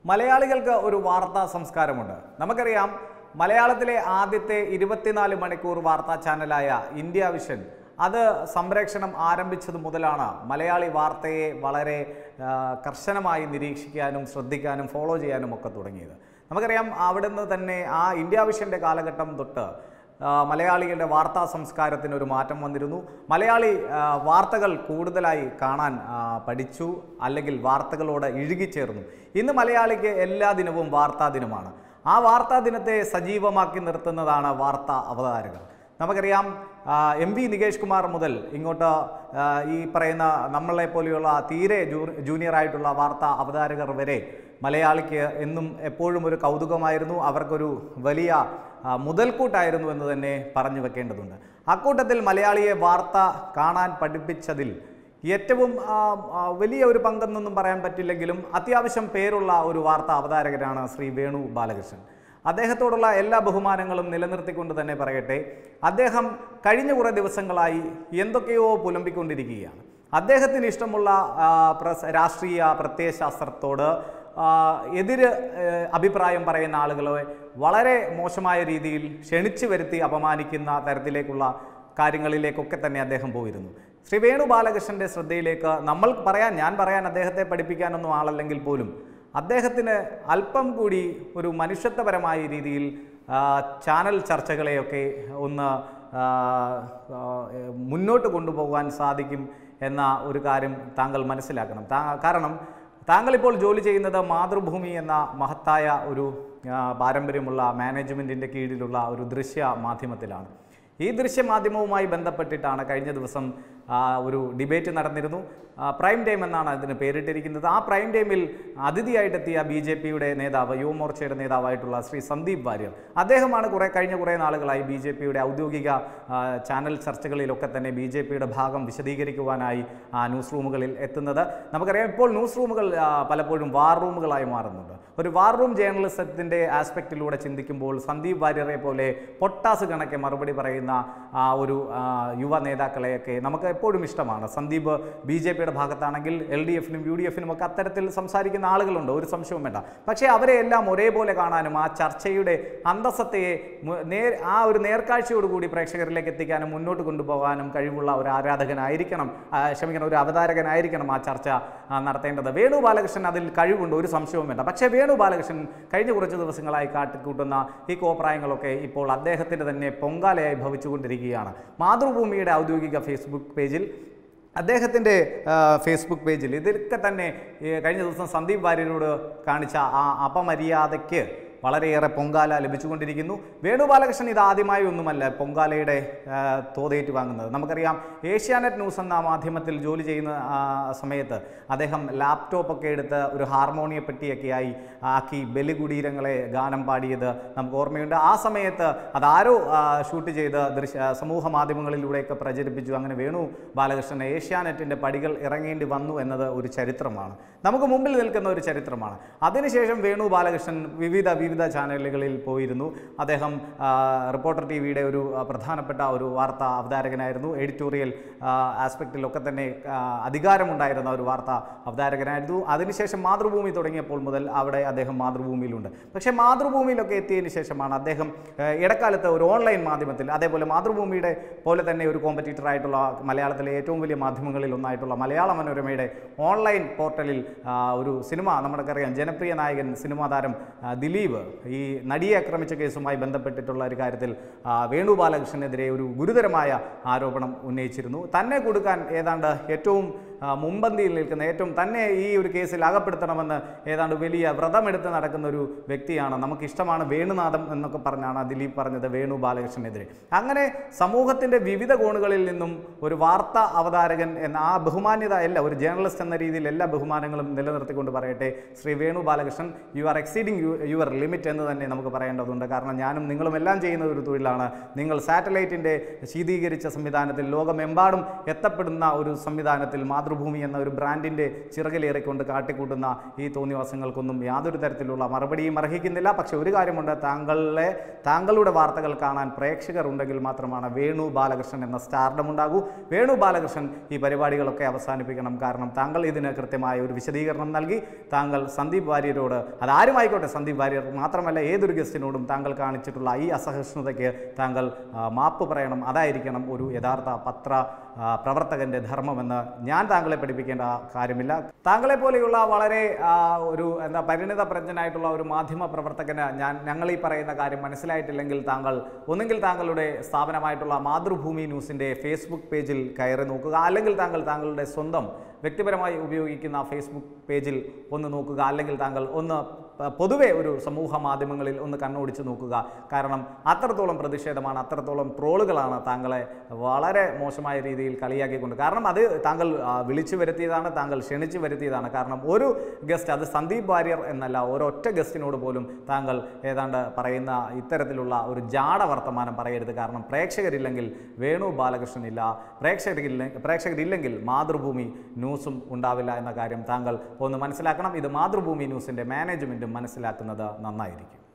മലയാളികൾക്ക് ഒരു വാർത്താ സംസ്കാരമുണ്ട് നമുക്കറിയാം മലയാളത്തിലെ ആദ്യത്തെ ഇരുപത്തിനാല് മണിക്കൂർ വാർത്താ ചാനലായ ഇന്ത്യ വിഷൻ അത് സംപ്രേക്ഷണം ആരംഭിച്ചത് മുതലാണ് മലയാളി വാർത്തയെ വളരെ ആ, കർശനമായി നിരീക്ഷിക്കാനും ശ്രദ്ധിക്കാനും ഫോളോ ചെയ്യാനും ഒക്കെ തുടങ്ങിയത് നമുക്കറിയാം അവിടുന്ന് തന്നെ ആ ഇന്ത്യ വിഷൻ്റെ കാലഘട്ടം തൊട്ട് ആ, മലയാളികളുടെ വാർത്താ സംസ്കാരത്തിന് ഒരു മാറ്റം വന്നിരുന്നു മലയാളി ആ, വാർത്തകൾ കൂടുതലായി കാണാൻ ആ, പഠിച്ചു അല്ലെങ്കിൽ വാർത്തകളോട് ഇഴുകിച്ചേർന്നു ഇന്ന് മലയാളിക്ക് എല്ലാ ദിനവും വാർത്താ ദിനമാണ് ആ വാർത്താ ദിനത്തെ സജീവമാക്കി നിർത്തുന്നതാണ് വാർത്താ അവതാരകർ നമുക്കറിയാം ആ, എം വി നികേഷ് കുമാർ മുതൽ ഇങ്ങോട്ട് ആ, ഈ പറയുന്ന നമ്മളെ പോലെയുള്ള തീരെ ജൂ ജൂനിയർ ആയിട്ടുള്ള വാർത്താ അവതാരകർ വരെ മലയാളിക്ക് എന്നും എപ്പോഴും ഒരു കൗതുകമായിരുന്നു അവർക്കൊരു വലിയ ആ, മുതൽക്കൂട്ടായിരുന്നു എന്ന് തന്നെ പറഞ്ഞു വെക്കേണ്ടതുണ്ട് അക്കൂട്ടത്തിൽ മലയാളിയെ വാർത്ത കാണാൻ പഠിപ്പിച്ചതിൽ ഏറ്റവും ആ, ആ, വലിയ ഒരു പങ്കെന്നൊന്നും പറയാൻ പറ്റില്ലെങ്കിലും അത്യാവശ്യം പേരുള്ള ഒരു വാർത്താ അവതാരകനാണ് ശ്രീ വേണു ബാലകൃഷ്ണൻ അദ്ദേഹത്തോടുള്ള എല്ലാ ബഹുമാനങ്ങളും നിലനിർത്തിക്കൊണ്ട് തന്നെ പറയട്ടെ അദ്ദേഹം കഴിഞ്ഞ കുറേ ദിവസങ്ങളായി എന്തൊക്കെയോ പുലമ്പിക്കൊണ്ടിരിക്കുകയാണ് അദ്ദേഹത്തിന് ഇഷ്ടമുള്ള ആ, പ്രസ് രാഷ്ട്രീയ പ്രത്യയശാസ്ത്രത്തോട് ആ, എതിര് ഏഹ്, അഭിപ്രായം പറയുന്ന ആളുകളെ വളരെ മോശമായ രീതിയിൽ ക്ഷണിച്ചു വരുത്തി അപമാനിക്കുന്ന തരത്തിലേക്കുള്ള കാര്യങ്ങളിലേക്കൊക്കെ തന്നെ അദ്ദേഹം പോയിരുന്നു ശ്രീ വേണു ബാലകൃഷ്ണന്റെ ശ്രദ്ധയിലേക്ക് നമ്മൾ പറയാൻ ഞാൻ പറയാൻ അദ്ദേഹത്തെ പഠിപ്പിക്കാനൊന്നും ആളല്ലെങ്കിൽ പോലും അദ്ദേഹത്തിന് അല്പം കൂടി ഒരു മനുഷ്യത്വപരമായ രീതിയിൽ ആ, ചാനൽ ചർച്ചകളെയൊക്കെ ഒന്ന് ആ, ആ, മുന്നോട്ട് കൊണ്ടുപോകാൻ സാധിക്കും എന്ന ഒരു കാര്യം താങ്കൾ മനസ്സിലാക്കണം താ കാരണം താങ്കൾ ഇപ്പോൾ ജോലി ചെയ്യുന്നത് മാതൃഭൂമി എന്ന മഹത്തായ ഒരു ആ, പാരമ്പര്യമുള്ള മാനേജ്മെൻറ്റിൻ്റെ കീഴിലുള്ള ഒരു ദൃശ്യ മാധ്യമത്തിലാണ് ഈ ദൃശ്യമാധ്യമവുമായി ബന്ധപ്പെട്ടിട്ടാണ് കഴിഞ്ഞ ദിവസം ആ, ഒരു ഡിബേറ്റ് നടന്നിരുന്നു ആ, പ്രൈം ടൈം എന്നാണ് അതിന് പേരിട്ടിരിക്കുന്നത് ആ പ്രൈം ടൈമിൽ അതിഥിയായിട്ടെത്തിയ ബി ജെ പിയുടെ നേതാവ് യുവമോർച്ചയുടെ നേതാവായിട്ടുള്ള ശ്രീ സന്ദീപ് വാര്യർ അദ്ദേഹമാണ് കുറേ കഴിഞ്ഞ കുറേ നാളുകളായി ബി ജെ പിയുടെ ഔദ്യോഗിക ആ, ചാനൽ ചർച്ചകളിലൊക്കെ തന്നെ ബി ജെ പിയുടെ ഭാഗം വിശദീകരിക്കുവാനായി ആ, ന്യൂസ് റൂമുകളിൽ എത്തുന്നത് നമുക്കറിയാം ഇപ്പോൾ ന്യൂസ് റൂമുകൾ ആ, പലപ്പോഴും വാർ റൂമുകളായി മാറുന്നുണ്ട് ഒരു വാർ റൂം ജേർണലിസത്തിൻ്റെ ആസ്പെക്റ്റിലൂടെ ചിന്തിക്കുമ്പോൾ സന്ദീപ് വാര്യരെ പോലെ പൊട്ടാസ് കണക്കെ മറുപടി പറയുന്ന ആ, ഒരു ആ, യുവ നേതാക്കളെയൊക്കെ നമുക്ക് എപ്പോഴും ഇഷ്ടമാണ് സന്ദീപ് ബി ജെ പിയുടെ ഭാഗത്താണെങ്കിൽ എൽ ഡി എഫിനും യു ഡി എഫിനും ഒക്കെ അത്തരത്തിൽ സംസാരിക്കുന്ന ആളുകളുണ്ട് ഒരു സംശയവും വേണ്ട പക്ഷേ അവരെ എല്ലാം ഒരേപോലെ കാണാനും ആ ചർച്ചയുടെ അന്തസ്സത്തെ മു- നേർ ആ ഒരു നേർക്കാഴ്ചയോടുകൂടി പ്രേക്ഷകരിലേക്ക് എത്തിക്കാനും മുന്നോട്ട് കൊണ്ടുപോകാനും കഴിവുള്ള ഒരു ആരാധകനായിരിക്കണം ആ, ക്ഷമിക്കണം ഒരു അവതാരകനായിരിക്കണം ആ ചർച്ച ആ, നടത്തേണ്ടത് വേണു ബാലകൃഷ്ണൻ അതിൽ കഴിവുണ്ട് ഒരു സംശയവും വേണ്ട പക്ഷേ വേണു ബാലകൃഷ്ണൻ കഴിഞ്ഞ കുറച്ച് ദിവസങ്ങളായി കാട്ടിക്കൂട്ടുന്ന ഈ കോപ്രായങ്ങളൊക്കെ ഇപ്പോൾ അദ്ദേഹത്തിൻ്റെ തന്നെ പൊങ്കാലയായി ഭവിച്ചുകൊണ്ടിരിക്കുകയാണ് മാതൃഭൂമിയുടെ ഔദ്യോഗിക ഫേസ്ബുക്ക് പേജിൽ അദ്ദേഹത്തിൻ്റെ ആ, ഫേസ്ബുക്ക് പേജിൽ ഇതൊക്കെ തന്നെ ഈ കഴിഞ്ഞ ദിവസം സന്ദീപ് വാര്യരോട് കാണിച്ച ആ അപമര്യാദയ്ക്ക് വളരെയേറെ പൊങ്കാല ലഭിച്ചുകൊണ്ടിരിക്കുന്നു വേണുബാലകൃഷ്ണൻ ഇത് ആദ്യമായി ഒന്നുമല്ല പൊങ്കാലയുടെ ആ, തോതേറ്റ് വാങ്ങുന്നത് നമുക്കറിയാം ഏഷ്യാനെറ്റ് ന്യൂസ് എന്ന മാധ്യമത്തിൽ ജോലി ചെയ്യുന്ന ആ, സമയത്ത് അദ്ദേഹം ലാപ്ടോപ്പൊക്കെ എടുത്ത് ഒരു ഹാർമോണിയ പെട്ടിയൊക്കെയായി ആക്കി ബലികുടീരങ്ങളെ ഗാനം പാടിയത് നമുക്ക് ഓർമ്മയുണ്ട് ആ സമയത്ത് അതാരോ ആ, ഷൂട്ട് ചെയ്ത് ദൃശ്യ സമൂഹ മാധ്യമങ്ങളിലൂടെയൊക്കെ പ്രചരിപ്പിച്ചു അങ്ങനെ വേണു ബാലകൃഷ്ണൻ ഏഷ്യാനെറ്റിൻ്റെ പടികൾ ഇറങ്ങേണ്ടി വന്നു എന്നത് ഒരു ചരിത്രമാണ് നമുക്ക് മുമ്പിൽ നിൽക്കുന്ന ഒരു ചരിത്രമാണ് അതിനുശേഷം വേണു ബാലകൃഷ്ണൻ വിവിധ വിവിധ ചാനലുകളിൽ പോയിരുന്നു അദ്ദേഹം ആ, റിപ്പോർട്ടർ ടി വിയുടെ ഒരു ആ, പ്രധാനപ്പെട്ട ഒരു വാർത്താ അവതാരകനായിരുന്നു എഡിറ്റോറിയൽ ആ, ആസ്പെക്റ്റിലൊക്കെ തന്നെ ആ, അധികാരമുണ്ടായിരുന്ന ഒരു വാർത്താ അവതാരകനായിരുന്നു അതിനുശേഷം മാതൃഭൂമി തുടങ്ങിയപ്പോൾ മുതൽ അവിടെ അദ്ദേഹം മാതൃഭൂമിയിലുണ്ട് പക്ഷേ മാതൃഭൂമിയിലൊക്കെ എത്തിയതിന് ശേഷമാണ് അദ്ദേഹം ആ, ഇടക്കാലത്ത് ഒരു ഓൺലൈൻ മാധ്യമത്തിൽ അതേപോലെ മാതൃഭൂമിയുടെ പോലെ തന്നെ ഒരു കോമ്പറ്റീറ്റർ ആയിട്ടുള്ള മലയാളത്തിലെ ഏറ്റവും വലിയ മാധ്യമങ്ങളിൽ ഒന്നായിട്ടുള്ള മലയാള മനോരമയുടെ ഓൺലൈൻ പോർട്ടലിൽ ആ, ഒരു സിനിമ നമുക്കറിയാം ജനപ്രിയ നായകൻ സിനിമാ താരം ആ, ദിലീപ് ഈ നടിയെ ആക്രമിച്ച കേസുമായി ബന്ധപ്പെട്ടിട്ടുള്ള ഒരു കാര്യത്തിൽ ആ, വേണു ബാലകൃഷ്ണനെതിരെ ഒരു ഗുരുതരമായ ആരോപണം ഉന്നയിച്ചിരുന്നു തന്നെ കൊടുക്കാൻ ഏതാണ്ട് ഏറ്റവും ആ, മുമ്പന്തിയിൽ നിൽക്കുന്ന ഏറ്റവും തന്നെ ഈ ഒരു കേസിൽ അകപ്പെടുത്തണമെന്ന് ഏതാണ്ട് വലിയ വ്രതമെടുത്ത് നടക്കുന്ന ഒരു വ്യക്തിയാണ് നമുക്കിഷ്ടമാണ് വേണുനാഥം എന്നൊക്കെ പറഞ്ഞാണ് ദിലീപ് പറഞ്ഞത് വേണു ബാലകൃഷ്ണനെതിരെ അങ്ങനെ സമൂഹത്തിൻ്റെ വിവിധ കോണുകളിൽ നിന്നും ഒരു വാർത്താ അവതാരകൻ എന്ന ആ ബഹുമാന്യത അല്ല ഒരു ജേർണലിസ്റ്റ് എന്ന രീതിയിൽ എല്ലാ ബഹുമാനങ്ങളും നിലനിർത്തിക്കൊണ്ട് പറയട്ടെ Shri Venu Balakrishnan you are exceeding your limit എന്ന് തന്നെ നമുക്ക് പറയേണ്ടതുണ്ട് കാരണം ഞാനും നിങ്ങളും എല്ലാം ചെയ്യുന്ന ഒരു തൊഴിലാണ് നിങ്ങൾ സാറ്റലൈറ്റിൻ്റെ ശീതീകരിച്ച സംവിധാനത്തിൽ ലോകമെമ്പാടും എത്തപ്പെടുന്ന ഒരു സംവിധാനത്തിൽ മാതൃ മാതൃഭൂമി എന്ന ഒരു ബ്രാൻഡിൻ്റെ ചിറകിലേറിക്കൊണ്ട് കാട്ടിക്കൂട്ടുന്ന ഈ തോന്നിവാസങ്ങൾക്കൊന്നും യാതൊരു തരത്തിലുള്ള മറുപടിയും അർഹിക്കുന്നില്ല പക്ഷേ ഒരു കാര്യമുണ്ട് താങ്കളെ താങ്കളുടെ വാർത്തകൾ കാണാൻ പ്രേക്ഷകർ ഉണ്ടെങ്കിൽ മാത്രമാണ് വേണു ബാലകൃഷ്ണൻ എന്ന സ്റ്റാർഡം ഉണ്ടാകൂ വേണു ബാലകൃഷ്ണൻ ഈ പരിപാടികളൊക്കെ അവസാനിപ്പിക്കണം കാരണം താങ്കൾ ഇതിന് കൃത്യമായ ഒരു വിശദീകരണം നൽകി താങ്കൾ സന്ദീപ് വാര്യരോട് അതാരുമായിക്കോട്ടെ സന്ദീപ് വാര്യർ മാത്രമല്ല ഏതൊരു ഗസ്റ്റിനോടും താങ്കൾ കാണിച്ചിട്ടുള്ള ഈ അസഹിഷ്ണുതയ്ക്ക് താങ്കൾ ആ, മാപ്പ് പറയണം അതായിരിക്കണം ഒരു യഥാർത്ഥ പത്ര ആ, പ്രവർത്തകന്റെ ധർമ്മമെന്ന് ഞാൻ താങ്കളെ പഠിപ്പിക്കേണ്ട കാര്യമില്ല താങ്കളെ പോലെയുള്ള വളരെ ആ, ഒരു എന്താ പരിണിത പ്രജ്ഞനായിട്ടുള്ള ഒരു മാധ്യമ പ്രവർത്തകന് ഞാൻ ഞങ്ങൾ ഈ പറയുന്ന കാര്യം മനസ്സിലായിട്ടില്ലെങ്കിൽ താങ്കൾ ഒന്നുകിൽ താങ്കളുടെ സ്ഥാപനമായിട്ടുള്ള മാതൃഭൂമി ന്യൂസിൻ്റെ ഫേസ്ബുക്ക് പേജിൽ കയറി നോക്കുക അല്ലെങ്കിൽ താങ്കൾ താങ്കളുടെ സ്വന്തം വ്യക്തിപരമായി ഉപയോഗിക്കുന്ന ഫേസ്ബുക്ക് പേജിൽ ഒന്ന് നോക്കുക അല്ലെങ്കിൽ താങ്കൾ ഒന്ന് പ- പൊതുവെ ഒരു സമൂഹ മാധ്യമങ്ങളിൽ ഒന്ന് കണ്ണോടിച്ച് നോക്കുക കാരണം അത്രത്തോളം പ്രതിഷേധമാണ് അത്രത്തോളം ട്രോളുകളാണ് താങ്കളെ വളരെ മോശമായ രീതിയിൽ കളിയാക്കിക്കൊണ്ട് കാരണം അത് താങ്കൾ ആ, വിളിച്ചു വരുത്തിയതാണ് താങ്കൾ ക്ഷണിച്ചു വരുത്തിയതാണ് കാരണം ഒരു ഗസ്റ്റ് അത് സന്ദീപ് വാര്യർ എന്നല്ല ഒരൊറ്റ ഗസ്റ്റിനോട് പോലും താങ്കൾ ഏതാണ്ട് പറയുന്ന ഇത്തരത്തിലുള്ള ഒരു ജാട വർത്തമാനം പറയരുത് കാരണം പ്രേക്ഷകരില്ലെങ്കിൽ വേണു ബാലകൃഷ്ണൻ ഇല്ല പ്രേക്ഷകരില്ല പ്രേക്ഷകരില്ലെങ്കിൽ മാതൃഭൂമി ന്യൂസും ഉണ്ടാവില്ല എന്ന കാര്യം താങ്കൾ ഒന്ന് മനസ്സിലാക്കണം ഇത് മാതൃഭൂമി ന്യൂസിൻ്റെ മാനേജ്മെൻറ്റും മനസ്സിലാക്കുന്നത് നന്നായിരിക്കും